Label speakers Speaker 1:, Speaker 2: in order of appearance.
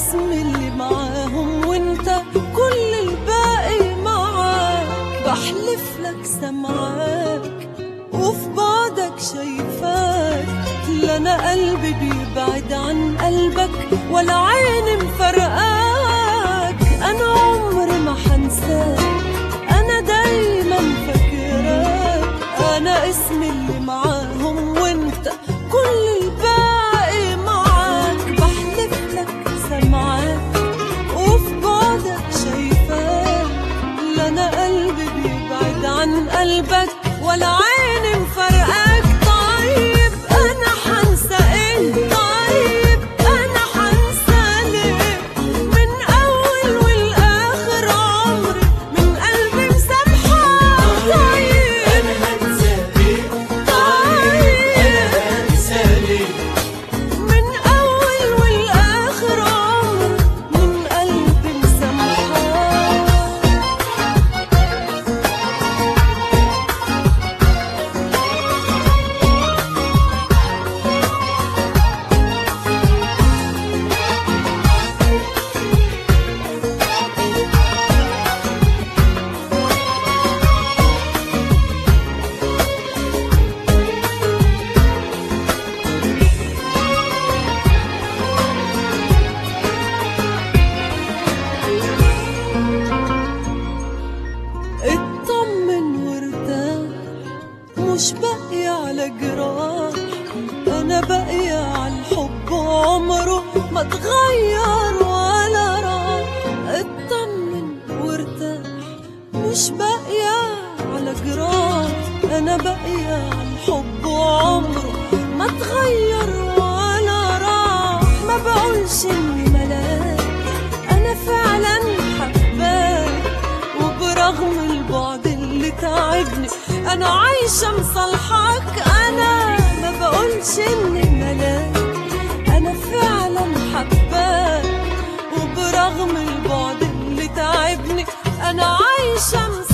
Speaker 1: اسمي اللي معاهم وانت كل الباقي معاك بحلف لك سمعاك وفي بعدك شايفاك لا انا قلبي بيبعد عن قلبك ولا عيني مفرقاك انا عمري ما حنساك انا دايما فاكراك انا اسمي اللي معاهم وانت كل الباقي معاك بحلف لك سمعاك وفي بعدك شايفاك لا انا قلبي بيبعد عن قلبك ولا عيني مفرقاك طيب انا حنسى ايه طيب انا حنسى ليه من اول والاخر عمري من قلبي مسامحاك طيب
Speaker 2: انا هنسى ايه
Speaker 1: طيب
Speaker 2: انا هنسى ليه
Speaker 1: من أول والآخر عمر من قلبي مسامحاك اطمن وارتاح مش باقية على جراح أنا باقية على الحب عمره ما اتغير ولا راح اطمن وارتاح مش باقية على جراح أنا باقية على الحب عمره ما اتغير ولا راح ما بقولش إني ملاك أنا فعلا حباك وبرغم البعد اللي تعبني انا عايشة مصالحاك انا ما بقولش اني ملاك انا فعلا حباك وبرغم البعد اللي تعبني انا عايشة مصالحاك